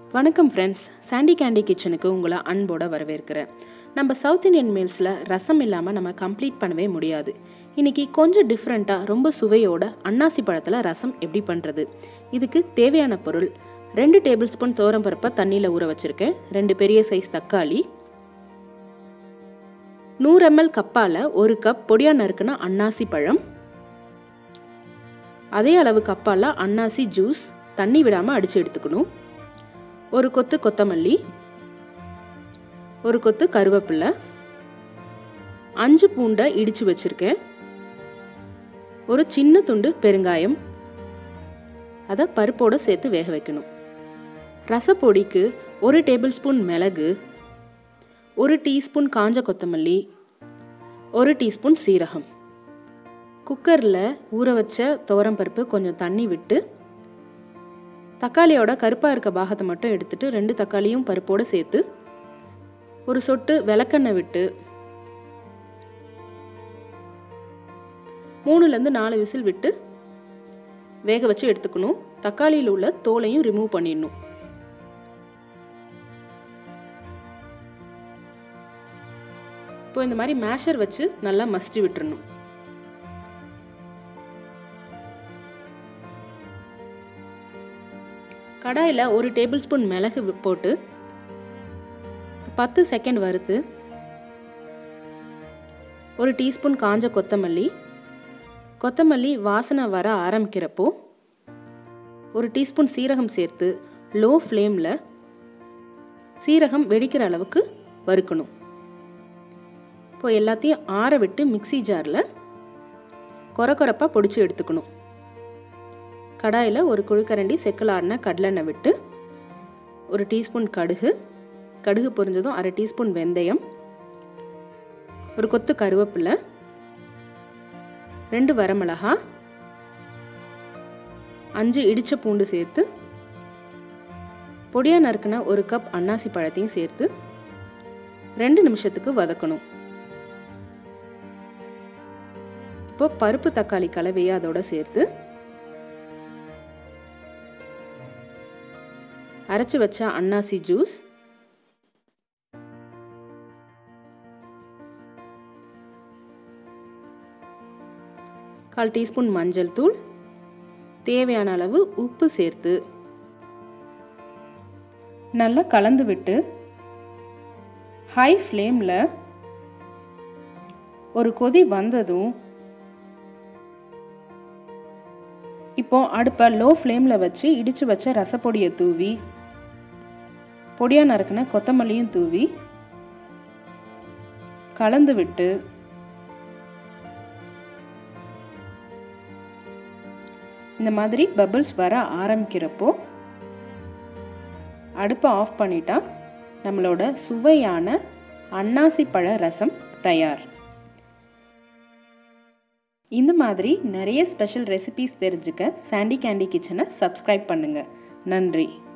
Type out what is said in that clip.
வணக்கம் friends Sandy Candy கிச்சனுக்கு உங்களை அன்போட வரவேற்கிறேன் நம்ம சவுத் இந்தியன் மீல்ஸில் ரசம் இல்லாமல் நம்ம கம்ப்ளீட் பண்ணவே முடியாது இன்றைக்கி கொஞ்சம் டிஃப்ரெண்ட்டாக ரொம்ப சுவையோட அன்னாசி பழத்தில் ரசம் எப்படி பண்ணுறது இதுக்கு தேவையான பொருள் ரெண்டு டேபிள் ஸ்பூன் பருப்பை தண்ணியில் ஊற வச்சுருக்கேன் ரெண்டு பெரிய சைஸ் தக்காளி நூறு எம்எல் கப்பால் ஒரு கப் பொடியாக நறுக்குன அன்னாசி பழம் அதே அளவு கப்பால் அன்னாசி ஜூஸ் தண்ணி விடாமல் அடித்து எடுத்துக்கணும் ஒரு கொத்து கொத்தமல்லி ஒரு கொத்து கருவேப்பிலை அஞ்சு பூண்டை இடித்து வச்சுருக்கேன் ஒரு சின்ன துண்டு பெருங்காயம் அதை பருப்போடு சேர்த்து வேக வைக்கணும் ரசப்பொடிக்கு ஒரு டேபிள் ஸ்பூன் மிளகு ஒரு டீஸ்பூன் காஞ்ச கொத்தமல்லி ஒரு டீஸ்பூன் சீரகம் குக்கரில் ஊற வச்ச துவரம்பருப்பு கொஞ்சம் தண்ணி விட்டு தக்காளியோட கருப்பாக இருக்க பாகத்தை மட்டும் எடுத்துட்டு ரெண்டு தக்காளியும் பருப்போடு சேர்த்து ஒரு சொட்டு விளக்கெண்ணெய் விட்டு மூணுலேருந்து நாலு விசில் விட்டு வேக வச்சு எடுத்துக்கணும் தக்காளியில் உள்ள தோலையும் ரிமூவ் பண்ணிடணும் இப்போ இந்த மாதிரி மேஷர் வச்சு நல்லா மசிச்சு விட்டுறணும் கடாயில் ஒரு டேபிள் ஸ்பூன் மிளகு போட்டு பத்து செகண்ட் வறுத்து ஒரு டீஸ்பூன் காஞ்ச கொத்தமல்லி கொத்தமல்லி வாசனை வர ஆரம்பிக்கிறப்போ ஒரு டீஸ்பூன் சீரகம் சேர்த்து லோ ஃப்ளேமில் சீரகம் வெடிக்கிற அளவுக்கு வறுக்கணும் இப்போ எல்லாத்தையும் ஆற விட்டு மிக்சி ஜாரில் கொர கொரப்பாக பொடிச்சு எடுத்துக்கணும் கடாயில் ஒரு குழுக்கரண்டி செக்கில் ஆடின கடலெண்ணெய் விட்டு ஒரு டீஸ்பூன் கடுகு கடுகு பொரிஞ்சதும் அரை டீஸ்பூன் வெந்தயம் ஒரு கொத்து கருவேப்பிலை ரெண்டு வரமிளகா அஞ்சு இடித்த பூண்டு சேர்த்து பொடியாக நறுக்கின ஒரு கப் அன்னாசி பழத்தையும் சேர்த்து ரெண்டு நிமிஷத்துக்கு வதக்கணும் இப்போ பருப்பு தக்காளி கலவையை அதோட சேர்த்து அரைச்சி வச்ச அன்னாசி ஜூஸ் கால் டீஸ்பூன் மஞ்சள் தூள் தேவையான அளவு உப்பு சேர்த்து நல்லா கலந்து விட்டு ஹை ஃப்ளேமில் ஒரு கொதி வந்ததும் இப்போ அடுப்பை லோ ஃப்ளேமில் வச்சு இடித்து வச்ச ரசப்பொடியை தூவி பொடியாக நறுக்கின கொத்தமல்லியும் தூவி கலந்து விட்டு இந்த மாதிரி பபிள்ஸ் வர ஆரம்பிக்கிறப்போ அடுப்பை ஆஃப் பண்ணிட்டா நம்மளோட சுவையான அன்னாசி பழ ரசம் தயார் இந்த மாதிரி நிறைய ஸ்பெஷல் ரெசிபீஸ் தெரிஞ்சுக்க சாண்டி கேண்டி கிச்சனை சப்ஸ்கிரைப் பண்ணுங்கள் நன்றி